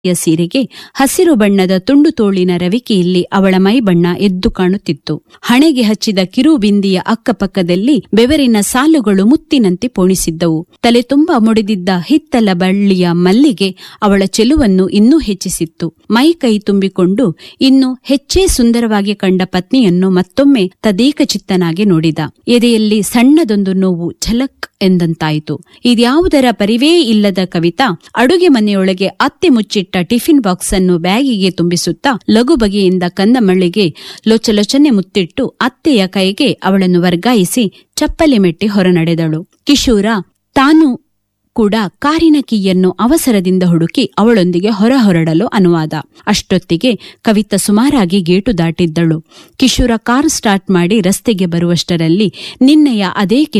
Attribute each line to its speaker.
Speaker 1: ಯ ಸೀರೆಗೆ ಹಸಿರು ಬಣ್ಣದ ತುಂಡು ತೋಳಿನ ರವಿಕೆಯಲ್ಲಿ ಅವಳ ಮೈ ಬಣ್ಣ ಎದ್ದು ಕಾಣುತ್ತಿತ್ತು ಹಣೆಗೆ ಹಚ್ಚಿದ ಕಿರುಬಿಂದಿಯ ಅಕ್ಕಪಕ್ಕದಲ್ಲಿ ಬೆವರಿನ ಸಾಲುಗಳು ಮುತ್ತಿನಂತೆ ಪೋಣಿಸಿದ್ದವು ತಲೆ ತುಂಬಾ ಮುಡಿದಿದ್ದ ಹಿತ್ತಲ ಬಳ್ಳಿಯ ಮಲ್ಲಿಗೆ ಅವಳ ಚೆಲುವನ್ನು ಇನ್ನೂ ಹೆಚ್ಚಿಸಿತ್ತು ಮೈ ಕೈ ತುಂಬಿಕೊಂಡು ಇನ್ನು ಹೆಚ್ಚೇ ಸುಂದರವಾಗಿ ಕಂಡ ಪತ್ನಿಯನ್ನು ಮತ್ತೊಮ್ಮೆ ತದೇಕ ಚಿತ್ತನಾಗಿ ನೋಡಿದ ಎದೆಯಲ್ಲಿ ಸಣ್ಣದೊಂದು ನೋವು ಝಲಕ್ ಎಂದಂತಾಯಿತು ಇದ್ಯಾವುದರ ಪರಿವೇ ಇಲ್ಲದ ಕವಿತಾ ಅಡುಗೆ ಮನೆಯೊಳಗೆ ಅತ್ತೆ ಮುಚ್ಚಿಟ್ಟ ಟಿಫಿನ್ ಬಾಕ್ಸ್ ಅನ್ನು ಬ್ಯಾಗಿಗೆ ತುಂಬಿಸುತ್ತಾ ಲಘು ಬಗೆಯಿಂದ ಕಂದಮಳ್ಳಿಗೆ ಲೊಚಲೊಚನೆ ಮುತ್ತಿಟ್ಟು ಅತ್ತೆಯ ಕೈಗೆ ಅವಳನ್ನು ವರ್ಗಾಯಿಸಿ ಚಪ್ಪಲಿ ಮೆಟ್ಟಿ ಹೊರನಡೆದಳು ಕಿಶೋರ ತಾನು ಕೂಡ ಕಾರಿನ ಕೀಯನ್ನು ಅವಸರದಿಂದ ಹುಡುಕಿ ಅವಳೊಂದಿಗೆ ಹೊರ ಹೊರಡಲು ಅನುವಾದ ಅಷ್ಟೊತ್ತಿಗೆ ಕವಿತ ಸುಮಾರಾಗಿ ಗೇಟು ದಾಟಿದ್ದಳು ಕಿಶೋರ ಕಾರ್ ಸ್ಟಾರ್ಟ್ ಮಾಡಿ ರಸ್ತೆಗೆ ಬರುವಷ್ಟರಲ್ಲಿ ನಿನ್ನೆಯ ಅದೇ